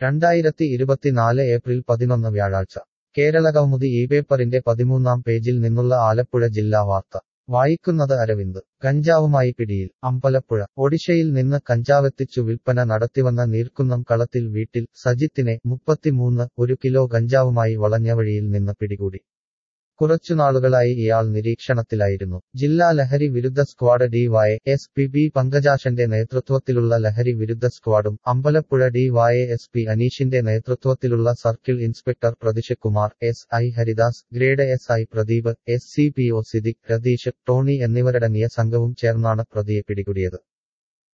രണ്ടായിരത്തി ഇരുപത്തിനാല് ഏപ്രിൽ പതിനൊന്ന് വ്യാഴാഴ്ച കേരളകൗമുദി ഈ പേപ്പറിന്റെ പതിമൂന്നാം പേജിൽ നിന്നുള്ള ആലപ്പുഴ ജില്ലാ വാർത്ത വായിക്കുന്നത് അരവിന്ദ് കഞ്ചാവുമായി പിടിയിൽ അമ്പലപ്പുഴ ഒഡീഷയിൽ നിന്ന് കഞ്ചാവെത്തിച്ചു വിൽപ്പന നടത്തിവന്ന നീർക്കുന്നം കളത്തിൽ വീട്ടിൽ സജിത്തിനെ മുപ്പത്തിമൂന്ന് ഒരു കിലോ കഞ്ചാവുമായി വളഞ്ഞവഴിയിൽ നിന്ന് പിടികൂടി കുറച്ചുനാളുകളായി ഇയാൾ നിരീക്ഷണത്തിലായിരുന്നു ജില്ലാ ലഹരി വിരുദ്ധ squad DY S P B പങ്കജാശന്റെ നേതൃത്വത്തിലുള്ള ലഹരി വിരുദ്ധ സ്ക്വാഡും അമ്പലപ്പുഴ ഡിവൈ എസ് പി അനീഷിന്റെ നേതൃത്വത്തിലുള്ള circle inspector Prathishkumar S I Haridas grade S I Pradeep S C P O Sidhik Ratheesh Tony എന്നിവരടങ്ങിയ സംഘവും ചേർന്നാണ് പ്രതിയെ പിടികൂടിയത്